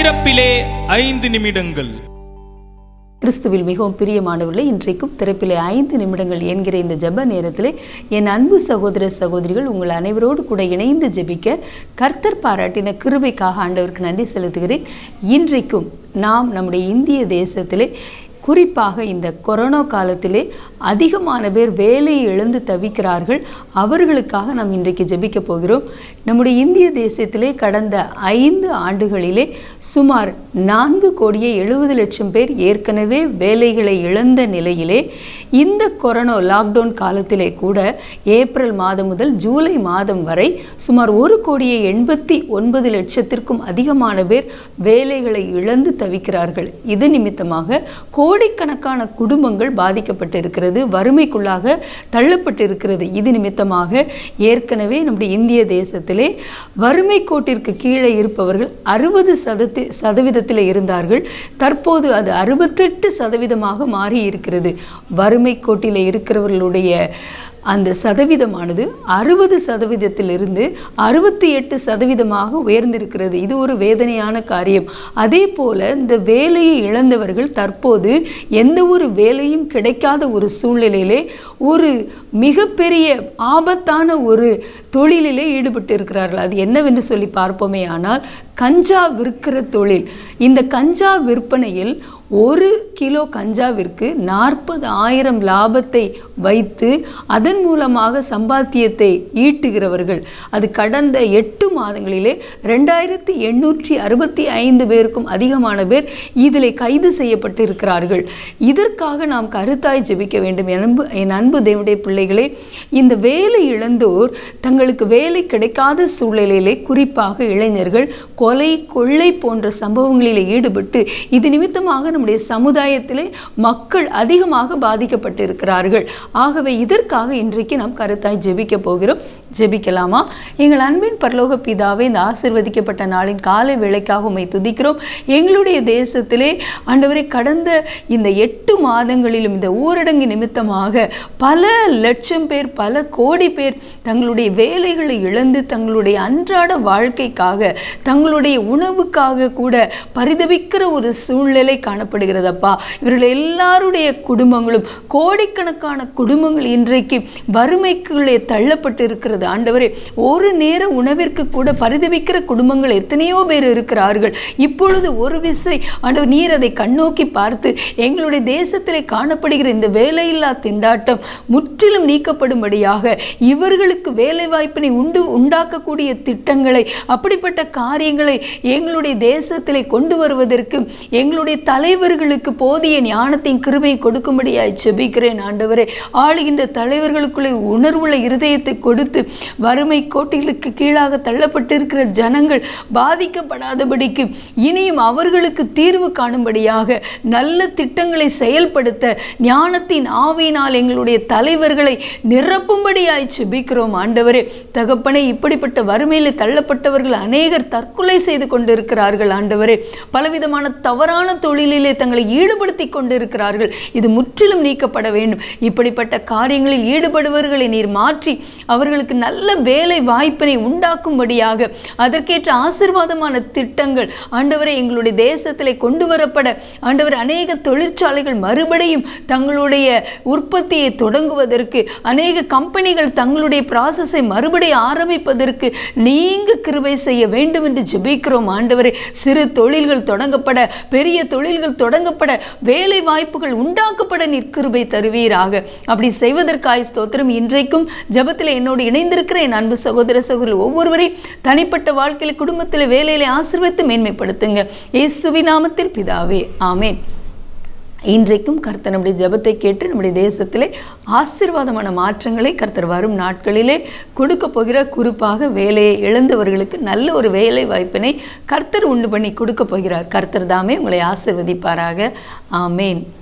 திறப்பிலே ஐந்து நிமிடங்கள் கிறிஸ்துவில் மிகவும் பிரியமானவர்களே இன்றைக்கும் திறப்பிலே ஐந்து நிமிடங்கள் என்கிற இந்த ஜெப நேரத்திலே என் அன்பு சகோதர சகோதரிகள் உங்கள் அனைவரோடு கூட இணைந்து ஜெபிக்க கர்த்தர் பாராட்டின கிருபைக்காக ஆண்டவருக்கு நன்றி செலுத்துகிறேன் இன்றைக்கும் நாம் நம்முடைய இந்திய தேசத்திலே குறிப்பாக இந்த கொரோனா காலத்திலே அதிகமான பேர் வேலையை இழந்து தவிக்கிறார்கள் அவர்களுக்காக நாம் இன்றைக்கு ஜெபிக்க போகிறோம் நம்முடைய இந்திய தேசத்திலே கடந்த ஐந்து ஆண்டுகளிலே சுமார் நான்கு கோடியே எழுபது லட்சம் பேர் ஏற்கனவே வேலைகளை இழந்த நிலையிலே இந்த கொரோனா லாக்டவுன் காலத்திலே கூட ஏப்ரல் மாதம் முதல் ஜூலை மாதம் வரை சுமார் ஒரு கோடியே எண்பத்தி ஒன்பது லட்சத்திற்கும் அதிகமான பேர் வேலைகளை இழந்து தவிக்கிறார்கள் இது நிமித்தமாக கோடிக்கணக்கான குடும்பங்கள் பாதிக்கப்பட்டிருக்கிறது வறுமைக்குள்ளாக தள்ளப்பட்டிருக்கிறது இது நிமித்தமாக ஏற்கனவே நம்முடைய இந்திய தேசத்திலே வறுமை கோட்டிற்கு கீழே இருப்பவர்கள் அறுபது சதத்தி சதவீதத்தில் இருந்தார்கள் தற்போது அது அறுபத்தெட்டு சதவீதமாக மாறி இருக்கிறது வறுமை கோட்டில் இருக்கிறவர்களுடைய அந்த சதவீதமானது அறுபது சதவீதத்திலிருந்து அறுபத்தி எட்டு சதவீதமாக உயர்ந்திருக்கிறது இது ஒரு வேதனையான காரியம் அதே போல இந்த வேலையை இழந்தவர்கள் தற்போது எந்த ஒரு வேலையும் கிடைக்காத ஒரு சூழ்நிலையிலே ஒரு மிகப்பெரிய ஆபத்தான ஒரு தொழிலிலே ஈடுபட்டு இருக்கிறார்கள் அது என்னவென்று சொல்லி பார்ப்போமே ஆனால் கஞ்சா விற்கிற தொழில் இந்த கஞ்சா விற்பனையில் ஒரு கிலோ கஞ்சாவிற்கு நாற்பது ஆயிரம் லாபத்தை வைத்து அதன் மூலமாக சம்பாத்தியத்தை ஈட்டுகிறவர்கள் அது கடந்த எட்டு மாதங்களிலே ரெண்டாயிரத்தி எண்ணூற்றி அறுபத்தி ஐந்து பேருக்கும் அதிகமான பேர் இதில் கைது செய்யப்பட்டு இருக்கிறார்கள் இதற்காக நாம் கருத்தாய் ஜெபிக்க வேண்டும் என் அன்பு என் அன்பு தேவனுடைய பிள்ளைகளே இந்த வேலை இழந்தோர் தங்களுக்கு வேலை கிடைக்காத சூழ்நிலையிலே குறிப்பாக இளைஞர்கள் கொலை கொள்ளை போன்ற சம்பவங்களில் ஈடுபட்டு இது நிமித்தமாக நம்முடைய சமுதாயத்திலே மக்கள் அதிகமாக பாதிக்கப்பட்டு இருக்கிறார்கள் ஆகவே இதற்காக இன்றைக்கு நாம் கருத்தாய் ஜெபிக்க போகிறோம் ஜெபிக்கலாமா எங்கள் அன்பின் பரலோக பிதாவே இந்த ஆசிர்வதிக்கப்பட்ட நாளின் காலை வேளைக்காக உம்மை துதிக்கிறோம் எங்களுடைய தேசத்திலே ஆண்டவரை கடந்த இந்த எட்டு மாதங்களிலும் இந்த ஊரடங்கு நிமித்தமாக பல லட்சம் பேர் பல கோடி பேர் தங்களுடைய வேலைகளை இழந்து தங்களுடைய அன்றாட வாழ்க்கைக்காக தங்களுடைய உணவுக்காக கூட பரிதவிக்கிற ஒரு சூழ்நிலை காணப்படுகிறதப்பா இவர்கள் எல்லாருடைய குடும்பங்களும் கோடிக்கணக்கான குடும்பங்கள் இன்றைக்கு வறுமைக்குள்ளே தள்ளப்பட்டு இருக்கிறது ஆண்டவரே ஒரு நேர உணவிற்கு கூட பரிதவிக்கிற குடும்பங்கள் எத்தனையோ பேர் இருக்கிறார்கள் இப்பொழுது ஒரு விசை ஆண்டவர் நீர் அதை கண்ணோக்கி பார்த்து எங்களுடைய தேசத்திலே காணப்படுகிற இந்த வேலையில்லா திண்டாட்டம் முற்றிலும் நீக்கப்படும்படியாக இவர்களுக்கு வேலை வாய்ப்பினை உண்டு உண்டாக்கக்கூடிய திட்டங்களை அப்படிப்பட்ட காரியங்களை எங்களுடைய தேசத்திலே கொண்டு வருவதற்கு எங்களுடைய தலைவர்களுக்கு போதிய ஞானத்தையும் கிருபையும் கொடுக்கும்படியாய் செபிக்கிறேன் ஆண்டவரே ஆளுகின்ற தலைவர்களுக்குள்ளே உணர்வுள்ள இருதயத்தை கொடுத்து வறுமை கோட்டிகளுக்கு கீழாக தள்ளப்பட்டிருக்கிற ஜனங்கள் பாதிக்கப்படாதபடிக்கு இனியும் அவர்களுக்கு தீர்வு காணும்படியாக நல்ல திட்டங்களை செயல்படுத்த ஞானத்தின் ஆவியினால் எங்களுடைய தலைவர்களை நிரப்பும்படியாய் செபிக்கிறோம் ஆண்டவரே தகப்பனே இப்படிப்பட்ட வறுமையில் தள்ளப்பட்டவர்கள் அநேகர் தற்கொலை செய்து கொண்டிருக்கிறார்கள் ஆண்டவரே பலவிதமான தவறான தொழிலிலே தங்களை ஈடுபடுத்தி கொண்டிருக்கிறார்கள் இது முற்றிலும் நீக்கப்பட வேண்டும் இப்படிப்பட்ட காரியங்களில் ஈடுபடுபவர்களை நீர் மாற்றி அவர்களுக்கு நல்ல வேலை வாய்ப்பினை உண்டாக்கும்படியாக அதற்கேற்ற ஆசிர்வாதமான திட்டங்கள் ஆண்டவரை எங்களுடைய தேசத்திலே கொண்டு வரப்பட ஆண்டவர் அநேக தொழிற்சாலைகள் மறுபடியும் தங்களுடைய உற்பத்தியை தொடங்குவதற்கு அநேக கம்பெனிகள் தங்களுடைய ப்ராசஸை மறுபடியும் ஆரம்பிப்பதற்கு நீங்க கிருபை செய்ய வேண்டும் என்று ஜெபிக்கிறோம் ஆண்டவரே சிறு தொழில்கள் தொடங்கப்பட பெரிய தொழில்கள் தொடங்கப்பட வேலை வாய்ப்புகள் உண்டாக்கப்பட நீர் கிருபை தருவீராக அப்படி செய்வதற்காய் ஸ்தோத்திரம் இன்றைக்கும் ஜெபத்தில் என்னோடு இணைந்திருக்கிற என் அன்பு சகோதர சகோதரர் ஒவ்வொருவரையும் தனிப்பட்ட வாழ்க்கையில் குடும்பத்தில் வேலையில ஆசீர்வதித்து மேன்மைப்படுத்துங்க இயேசுவி நாமத்தில் பிதாவே ஆமேன் இன்றைக்கும் கர்த்தர் நம்முடைய ஜெபத்தை கேட்டு நம்முடைய தேசத்திலே ஆசீர்வாதமான மாற்றங்களை கர்த்தர் வரும் நாட்களிலே கொடுக்க போகிற குறிப்பாக வேலையை இழந்தவர்களுக்கு நல்ல ஒரு வேலை வாய்ப்பினை கர்த்தர் உண்டு பண்ணி கொடுக்க போகிறார் கர்த்தர் தாமே உங்களை ஆசிர்வதிப்பாராக ஆமேன்